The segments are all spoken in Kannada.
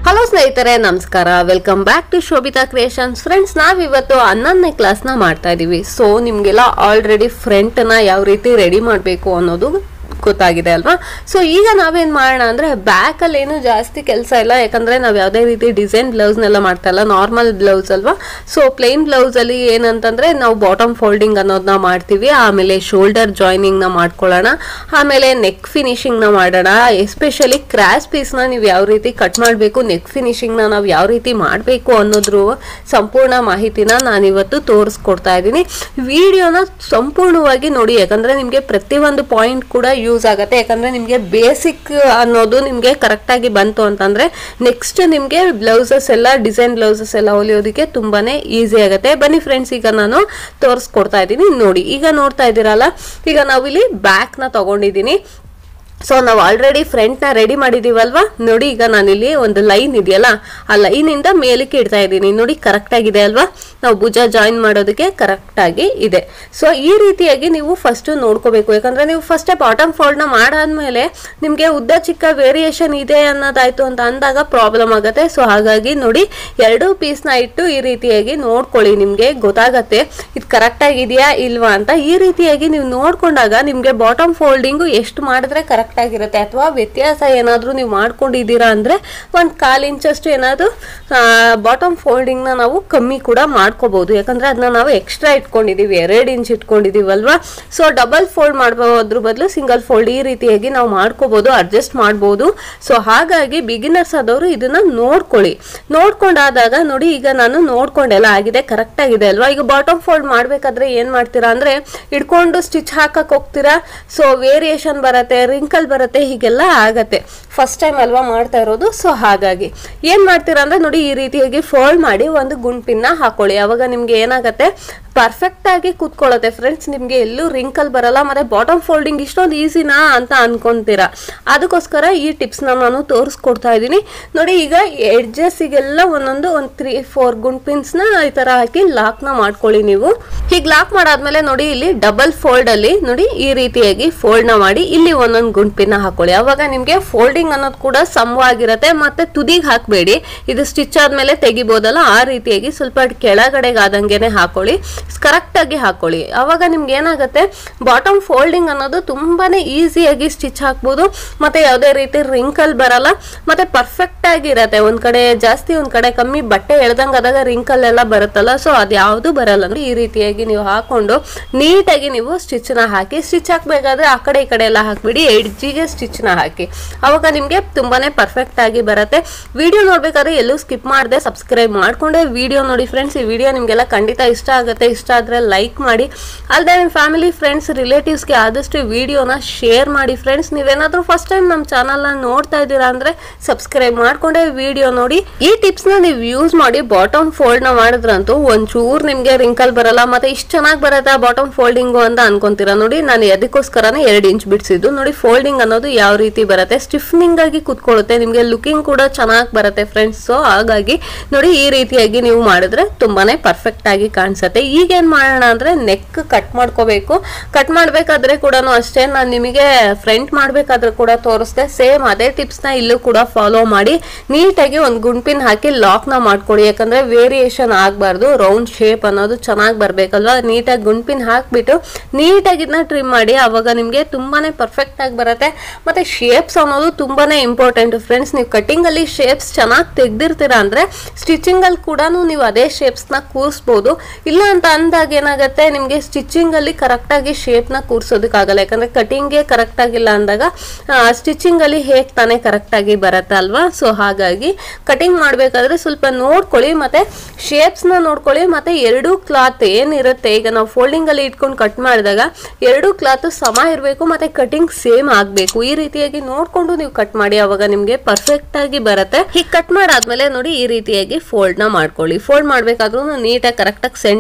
ಹಲೋ ಸ್ನೇಹಿತರೆ ನಮಸ್ಕಾರ welcome back to Shobhita creations friends ನಾವಿವತ್ತು ಹನ್ನೊಂದನೇ ಕ್ಲಾಸ್ನ ಮಾಡ್ತಾ ಇದೀವಿ ಸೊ ನಿಮಗೆಲ್ಲ ಆಲ್ರೆಡಿ ಫ್ರಂಟ್ನ ಯಾವ ರೀತಿ ರೆಡಿ ಮಾಡಬೇಕು ಅನ್ನೋದು ಗೊತ್ತಾಗಿದೆ ಅಲ್ವಾ ಸೊ ಈಗ ನಾವೇನ್ ಮಾಡೋಣ ಅಂದ್ರೆ ಬ್ಯಾಕ್ ಅಲ್ಲಿ ಏನು ಜಾಸ್ತಿ ಕೆಲಸ ಇಲ್ಲ ಯಾಕಂದ್ರೆ ನಾವ್ ಯಾವುದೇ ರೀತಿ ಡಿಸೈನ್ ಬ್ಲೌಸ್ನೆಲ್ಲ ಮಾಡ್ತಾ ಇಲ್ಲ ನಾರ್ಮಲ್ ಬ್ಲೌಸ್ ಅಲ್ವಾ ಸೊ ಪ್ಲೇನ್ ಬ್ಲೌಸ್ ಅಲ್ಲಿ ಏನಂತಂದ್ರೆ ನಾವು ಬಾಟಮ್ ಫೋಲ್ಡಿಂಗ್ ಅನ್ನೋದನ್ನ ಮಾಡ್ತೀವಿ ಆಮೇಲೆ ಶೋಲ್ಡರ್ ಜಾಯ್ನಿಂಗ್ ನ ಮಾಡ್ಕೊಳ್ಳೋಣ ಆಮೇಲೆ ನೆಕ್ ಫಿನಿಶಿಂಗ್ ನ ಮಾಡೋಣ ಎಸ್ಪೆಷಲಿ ಕ್ರಾಸ್ ಪೀಸ್ ನ ನೀವು ಯಾವ ರೀತಿ ಕಟ್ ಮಾಡಬೇಕು ನೆಕ್ ಫಿನಿಶಿಂಗ್ ನ ನಾವು ಯಾವ ರೀತಿ ಮಾಡಬೇಕು ಅನ್ನೋದ್ರ ಸಂಪೂರ್ಣ ಮಾಹಿತಿನ ನಾನು ಇವತ್ತು ತೋರಿಸ್ಕೊಡ್ತಾ ಇದ್ದೀನಿ ವಿಡಿಯೋನ ಸಂಪೂರ್ಣವಾಗಿ ನೋಡಿ ಯಾಕಂದ್ರೆ ನಿಮಗೆ ಪ್ರತಿಯೊಂದು ಪಾಯಿಂಟ್ ಕೂಡ ಯೂಸ್ ಆಗುತ್ತೆ ಯಾಕಂದ್ರೆ ನಿಮಗೆ ಬೇಸಿಕ್ ಅನ್ನೋದು ನಿಮಗೆ ಕರೆಕ್ಟಾಗಿ ಬಂತು ಅಂತಂದ್ರೆ ನೆಕ್ಸ್ಟ್ ನಿಮಗೆ ಬ್ಲೌಸಸ್ ಎಲ್ಲ ಡಿಸೈನ್ ಬ್ಲೌಸಸ್ ಎಲ್ಲ ಹೊಲಿಯೋದಕ್ಕೆ ತುಂಬಾನೇ ಈಸಿ ಆಗುತ್ತೆ ಬನ್ನಿ ಫ್ರೆಂಡ್ಸ್ ಈಗ ನಾನು ತೋರಿಸ್ಕೊಡ್ತಾ ಇದ್ದೀನಿ ನೋಡಿ ಈಗ ನೋಡ್ತಾ ಇದ್ದೀರಲ್ಲ ಈಗ ನಾವಿಲ್ಲಿ ಬ್ಯಾಕ್ನ ತಗೊಂಡಿದ್ದೀನಿ ಸೊ ನಾವು ಆಲ್ರೆಡಿ ಫ್ರಂಟ್ನ ರೆಡಿ ಮಾಡಿದೀವಲ್ವಾ ನೋಡಿ ಈಗ ನಾನಿಲ್ಲಿ ಒಂದು ಲೈನ್ ಇದೆಯಲ್ಲ ಆ ಲೈನಿಂದ ಮೇಲಕ್ಕೆ ಇಡ್ತಾ ಇದ್ದೀನಿ ನೋಡಿ ಕರೆಕ್ಟ್ ಆಗಿದೆ ಅಲ್ವಾ ನಾವು ಭುಜ ಜಾಯಿನ್ ಮಾಡೋದಕ್ಕೆ ಕರೆಕ್ಟ್ ಆಗಿ ಇದೆ ಸೊ ಈ ರೀತಿಯಾಗಿ ನೀವು ಫಸ್ಟ್ ನೋಡ್ಕೋಬೇಕು ಯಾಕಂದ್ರೆ ನೀವು ಫಸ್ಟೇ ಬಾಟಮ್ ಫೋಲ್ಡ್ನ ಮಾಡಾದ್ಮೇಲೆ ನಿಮಗೆ ಉದ್ದ ಚಿಕ್ಕ ವೇರಿಯೇಷನ್ ಇದೆ ಅನ್ನೋದಾಯ್ತು ಅಂತ ಅಂದಾಗ ಪ್ರಾಬ್ಲಮ್ ಆಗುತ್ತೆ ಸೊ ಹಾಗಾಗಿ ನೋಡಿ ಎರಡು ಪೀಸ್ನ ಇಟ್ಟು ಈ ರೀತಿಯಾಗಿ ನೋಡ್ಕೊಳ್ಳಿ ನಿಮಗೆ ಗೊತ್ತಾಗತ್ತೆ ಇದು ಕರೆಕ್ಟ್ ಆಗಿದೆಯಾ ಇಲ್ವಾ ಅಂತ ಈ ರೀತಿಯಾಗಿ ನೀವು ನೋಡ್ಕೊಂಡಾಗ ನಿಮಗೆ ಬಾಟಮ್ ಫೋಲ್ಡಿಂಗು ಎಷ್ಟು ಮಾಡಿದ್ರೆ ಕರೆಕ್ಟ್ ಆಗಿರುತ್ತೆ ಅಥವಾ ವ್ಯತ್ಯಾಸ ಏನಾದರೂ ನೀವು ಮಾಡ್ಕೊಂಡಿದ್ದೀರಾ ಅಂದ್ರೆ ಒಂದು ಕಾಲು ಇಂಚಷ್ಟು ಏನಾದರೂ ಬಾಟಮ್ ಫೋಲ್ಡಿಂಗ್ನ ನಾವು ಕಮ್ಮಿ ಕೂಡ ಮಾಡ್ಕೋಬಹುದು ಯಾಕಂದ್ರೆ ಅದನ್ನ ನಾವು ಎಕ್ಸ್ಟ್ರಾ ಇಟ್ಕೊಂಡಿದೀವಿ ಎರಡು ಇಂಚ್ ಇಟ್ಕೊಂಡಿದೀವಲ್ವಾ ಸೊ ಡಬಲ್ ಫೋಲ್ಡ್ ಮಾಡ್ಬೋದ್ರ ಬದಲು ಸಿಂಗಲ್ ಫೋಲ್ಡ್ ಈ ರೀತಿಯಾಗಿ ನಾವು ಮಾಡ್ಕೋಬಹುದು ಅಡ್ಜಸ್ಟ್ ಮಾಡ್ಬೋದು ಸೊ ಹಾಗಾಗಿ ಬಿಗಿನರ್ಸ್ ಆದವರು ಇದನ್ನ ನೋಡ್ಕೊಳ್ಳಿ ನೋಡ್ಕೊಂಡಾದಾಗ ನೋಡಿ ಈಗ ನಾನು ನೋಡ್ಕೊಂಡೆಲ್ಲ ಆಗಿದೆ ಕರೆಕ್ಟ್ ಆಗಿದೆ ಅಲ್ವಾ ಈಗ ಬಾಟಮ್ ಫೋಲ್ಡ್ ಮಾಡ್ಬೇಕಾದ್ರೆ ಏನ್ ಮಾಡ್ತೀರಾ ಅಂದ್ರೆ ಇಟ್ಕೊಂಡು ಸ್ಟಿಚ್ ಹಾಕಕ್ ಹೋಗ್ತೀರಾ ಸೊ ವೇರಿಯೇಷನ್ ಬರುತ್ತೆ ರಿಂಕಲ್ ಬರುತ್ತೆ ಹೀಗೆಲ್ಲ ಆಗತ್ತೆ ಫಸ್ಟ್ ಟೈಮ್ ಅಲ್ವಾ ಮಾಡ್ತಾ ಇರೋದು ಸೊ ಹಾಗಾಗಿ ಏನ್ ಮಾಡ್ತೀರಾ ಅಂದ್ರೆ ನೋಡಿ ಈ ರೀತಿಯಾಗಿ ಫೋಲ್ಡ್ ಮಾಡಿ ಒಂದು ಗುಂಪಿನ ಹಾಕೊಳ್ಳಿ ಅವಾಗ ನಿಮ್ಗೆ ಏನಾಗತ್ತೆ ಪರ್ಫೆಕ್ಟ್ ಆಗಿ ಕೂತ್ಕೊಳ್ಳುತ್ತೆ ಫ್ರೆಂಡ್ಸ್ ನಿಮ್ಗೆ ಎಲ್ಲೂ ರಿಂಕಲ್ ಬರಲ್ಲ ಮತ್ತೆ ಬಾಟಮ್ ಫೋಲ್ಡಿಂಗ್ ಇಷ್ಟೊಂದು ಈಸಿನಾ ಅಂತ ಅನ್ಕೊಂತೀರಾ ಅದಕ್ಕೋಸ್ಕರ ಈ ಟಿಪ್ಸ್ನ ನಾನು ತೋರಿಸ್ಕೊಡ್ತಾ ಇದ್ದೀನಿ ನೋಡಿ ಈಗ ಎಡ್ಜಸ್ಸಿಗೆಲ್ಲ ಒಂದೊಂದು ಒಂದು ತ್ರೀ ಫೋರ್ ಗುಂಪಿನ್ಸ್ನ ಈ ತರ ಹಾಕಿ ಲಾಕ್ನ ಮಾಡ್ಕೊಳ್ಳಿ ನೀವು ಹೀಗೆ ಲಾಕ್ ಮಾಡಾದ್ಮೇಲೆ ನೋಡಿ ಇಲ್ಲಿ ಡಬಲ್ ಫೋಲ್ಡ್ ಅಲ್ಲಿ ನೋಡಿ ಈ ರೀತಿಯಾಗಿ ಫೋಲ್ಡ್ ನ ಮಾಡಿ ಇಲ್ಲಿ ಒಂದೊಂದು ಗುಂಪಿನ ಹಾಕೊಳ್ಳಿ ಅವಾಗ ನಿಮ್ಗೆ ಫೋಲ್ಡಿಂಗ್ ಅನ್ನೋದು ಕೂಡ ಸಮವಾಗಿರುತ್ತೆ ಮತ್ತೆ ತುದಿಗೆ ಹಾಕಬೇಡಿ ಇದು ಸ್ಟಿಚ್ ಆದ್ಮೇಲೆ ತೆಗಿಬೋದಲ್ಲ ಆ ರೀತಿಯಾಗಿ ಸ್ವಲ್ಪ ಕೆಳಗಡೆಗೆ ಆದಂಗೆನೆ ಹಾಕೊಳ್ಳಿ ಕರೆಕ್ಟ್ ಆಗಿ ಹಾಕೊಳ್ಳಿ ಅವಾಗ ನಿಮ್ಗೆ ಏನಾಗುತ್ತೆ ಬಾಟಮ್ ಫೋಲ್ಡಿಂಗ್ ಅನ್ನೋದು ತುಂಬಾನೇ ಈಸಿಯಾಗಿ ಸ್ಟಿಚ್ ಹಾಕ್ಬೋದು ಮತ್ತೆ ಯಾವುದೇ ರೀತಿ ರಿಂಕಲ್ ಬರಲ್ಲ ಮತ್ತೆ ಪರ್ಫೆಕ್ಟ್ ಆಗಿರತ್ತೆ ಒಂದ್ ಕಡೆ ಜಾಸ್ತಿ ಒಂದ್ ಕಡೆ ಕಮ್ಮಿ ಬಟ್ಟೆ ಎಳ್ದಂಗ್ ಆದಾಗ ರಿಂಕಲ್ ಎಲ್ಲ ಬರುತ್ತಲ್ಲ ಸೊ ಅದು ಯಾವುದು ಬರಲ್ಲ ಅಂದ್ರೆ ಈ ರೀತಿಯಾಗಿ ನೀವು ಹಾಕೊಂಡು ನೀಟಾಗಿ ನೀವು ಸ್ಟಿಚ್ ನ ಹಾಕಿ ಸ್ಟಿಚ್ ಹಾಕ್ಬೇಕಾದ್ರೆ ಆ ಕಡೆ ಈ ಕಡೆ ಎಲ್ಲ ಹಾಕ್ಬಿಡಿ ಎಡ್ಜಿಗೆ ಸ್ಟಿಚ್ ನ ಹಾಕಿ ಅವಾಗ ನಿಮ್ಗೆ ತುಂಬಾನೇ ಪರ್ಫೆಕ್ಟ್ ಆಗಿ ಬರುತ್ತೆ ವಿಡಿಯೋ ನೋಡ್ಬೇಕಾದ್ರೆ ಎಲ್ಲೂ ಸ್ಕಿಪ್ ಮಾಡದೆ ಸಬ್ಸ್ಕ್ರೈಬ್ ಮಾಡ್ಕೊಂಡೆ ವಿಡಿಯೋ ನೋಡಿ ಫ್ರೆಂಡ್ಸ್ ಈ ವಿಡಿಯೋ ನಿಮ್ಗೆಲ್ಲ ಖಂಡಿತ ಇಷ್ಟ ಆಗುತ್ತೆ ಇಷ್ಟ ಆದ್ರೆ ಲೈಕ್ ಮಾಡಿ ಅಲ್ಲದೆ ನಿಮ್ಮ ಫ್ಯಾಮಿಲಿ ಫ್ರೆಂಡ್ಸ್ ರಿಲೇಟಿವ್ಸ್ಗೆ ಆದಷ್ಟು ವಿಡಿಯೋನ ಶೇರ್ ಮಾಡಿ ಫ್ರೆಂಡ್ಸ್ ನೀವೇನಾದ್ರೂ ಫಸ್ಟ್ ಟೈಮ್ ನಮ್ಮ ಚಾನಲ್ನ ನೋಡ್ತಾ ಇದ್ದೀರಾ ಅಂದ್ರೆ ಸಬ್ಸ್ಕ್ರೈಬ್ ಮಾಡ್ಕೊಂಡೆ ವಿಡಿಯೋ ನೋಡಿ ಈ ಟಿಪ್ಸ್ನ ನೀವು ಯೂಸ್ ಮಾಡಿ ಬಾಟಮ್ ಫೋಲ್ಡ್ ನ ಮಾಡಿದ್ರಂತೂ ಒಂಚೂರು ನಿಮ್ಗೆ ರಿಂಕಲ್ ಬರಲ್ಲ ಮತ್ತೆ ಇಷ್ಟು ಚೆನ್ನಾಗಿ ಬರುತ್ತೆ ಬಾಟಮ್ ಫೋಲ್ಡಿಂಗು ಅಂತ ಅನ್ಕೊಂತೀರಾ ನೋಡಿ ನಾನು ಅದಕ್ಕೋಸ್ಕರನೇ ಎರಡು ಇಂಚ್ ಬಿಡಿಸಿದ್ದು ನೋಡಿ ಫೋಲ್ಡಿಂಗ್ ಅನ್ನೋದು ಯಾವ ರೀತಿ ಬರುತ್ತೆ ಸ್ಟಿಫ್ನಿಂಗ್ ಆಗಿ ಕುತ್ಕೊಳ್ಳುತ್ತೆ ನಿಮ್ಗೆ ಲುಕಿಂಗ್ ಕೂಡ ಚೆನ್ನಾಗಿ ಬರುತ್ತೆ ಫ್ರೆಂಡ್ಸ್ ಸೊ ಹಾಗಾಗಿ ನೋಡಿ ಈ ರೀತಿಯಾಗಿ ನೀವು ಮಾಡಿದ್ರೆ ತುಂಬಾನೇ ಪರ್ಫೆಕ್ಟ್ ಆಗಿ ಕಾಣಿಸುತ್ತೆ ಈಗ ಏನ್ ಮಾಡೋಣ ಅಂದ್ರೆ ನೆಕ್ ಕಟ್ ಮಾಡ್ಕೋಬೇಕು ಕಟ್ ಮಾಡ್ಬೇಕಾದ್ರೆ ಕೂಡ ಅಷ್ಟೇ ನಾನು ನಿಮಗೆ ಫ್ರಂಟ್ ಮಾಡ್ಬೇಕಾದ್ರೆ ಕೂಡ ತೋರಿಸ್ದೆ ಸೇಮ್ ಅದೇ ಟಿಪ್ಸ್ ನ ಇಲ್ಲೂ ಕೂಡ ಫಾಲೋ ಮಾಡಿ ನೀಟಾಗಿ ಒಂದು ಗುಂಪಿನ ಹಾಕಿ ಲಾಕ್ ನ ಮಾಡ್ಕೊಳ್ಳಿ ಯಾಕಂದ್ರೆ ವೇರಿಯೇಷನ್ ಆಗಬಾರ್ದು ರೌಂಡ್ ಶೇಪ್ ಅನ್ನೋದು ಚೆನ್ನಾಗಿ ಬರ್ಬೇಕಲ್ವಾ ನೀಟಾಗಿ ಗುಂಪಿನ ಹಾಕ್ಬಿಟ್ಟು ನೀಟಾಗಿ ಇದನ್ನ ಟ್ರಿಮ್ ಮಾಡಿ ಅವಾಗ ನಿಮಗೆ ತುಂಬಾನೇ ಪರ್ಫೆಕ್ಟ್ ಆಗಿ ಬರುತ್ತೆ ಮತ್ತೆ ಶೇಪ್ಸ್ ಅನ್ನೋದು ತುಂಬಾನೇ ಇಂಪಾರ್ಟೆಂಟ್ ಫ್ರೆಂಡ್ಸ್ ನೀವು ಕಟಿಂಗ್ ಅಲ್ಲಿ ಶೇಪ್ಸ್ ಚೆನ್ನಾಗಿ ತೆಗ್ದಿರ್ತೀರಾ ಅಂದ್ರೆ ಸ್ಟಿಚಿಂಗ್ ಅಲ್ಲಿ ಕೂಡ ನೀವು ಅದೇ ಶೇಪ್ಸ್ ನ ಕೂರಿಸ್ಬೋದು ಇಲ್ಲ ಅಂತ ಅಂದಾಗ ಏನಾಗುತ್ತೆ ನಿಮಗೆ ಸ್ಟಿಚಿಂಗ್ ಅಲ್ಲಿ ಕರೆಕ್ಟ್ ಆಗಿ ಶೇಪ್ ನ ಕೂರ್ಸೋದಕ್ಕಾಗಲ್ಲ ಯಾಕಂದ್ರೆ ಕಟಿಂಗ್ಗೆ ಕರೆಕ್ಟ್ ಆಗಿಲ್ಲ ಅಂದಾಗ ಸ್ಟಿಚಿಂಗ್ ಅಲ್ಲಿ ಹೇಗ್ ತಾನೇ ಕರೆಕ್ಟ್ ಆಗಿ ಬರತ್ತೆ ಅಲ್ವಾ ಸೊ ಹಾಗಾಗಿ ಕಟಿಂಗ್ ಮಾಡ್ಬೇಕಾದ್ರೆ ಸ್ವಲ್ಪ ನೋಡ್ಕೊಳ್ಳಿ ಮತ್ತೆ ಶೇಪ್ಸ್ ನ ನೋಡ್ಕೊಳ್ಳಿ ಮತ್ತೆ ಎರಡು ಕ್ಲಾತ್ ಏನಿರುತ್ತೆ ಈಗ ನಾವು ಫೋಲ್ಡಿಂಗ್ ಅಲ್ಲಿ ಇಟ್ಕೊಂಡು ಕಟ್ ಮಾಡಿದಾಗ ಎರಡು ಕ್ಲಾತ್ ಸಮ ಇರಬೇಕು ಮತ್ತೆ ಕಟಿಂಗ್ ಸೇಮ್ ಆಗ್ಬೇಕು ಈ ರೀತಿಯಾಗಿ ನೋಡ್ಕೊಂಡು ನೀವು ಕಟ್ ಮಾಡಿ ಅವಾಗ ನಿಮ್ಗೆ ಪರ್ಫೆಕ್ಟ್ ಆಗಿ ಬರುತ್ತೆ ಹೀಗೆ ಕಟ್ ಮಾಡಾದ್ಮೇಲೆ ನೋಡಿ ಈ ರೀತಿಯಾಗಿ ಫೋಲ್ಡ್ ನ ಮಾಡ್ಕೊಳ್ಳಿ ಫೋಲ್ಡ್ ಮಾಡ್ಬೇಕಾದ್ರೂ ನೀಟಾಗಿ ಕರೆಕ್ಟ್ ಆಗಿ ಸೆಂಟರ್ ಗೆ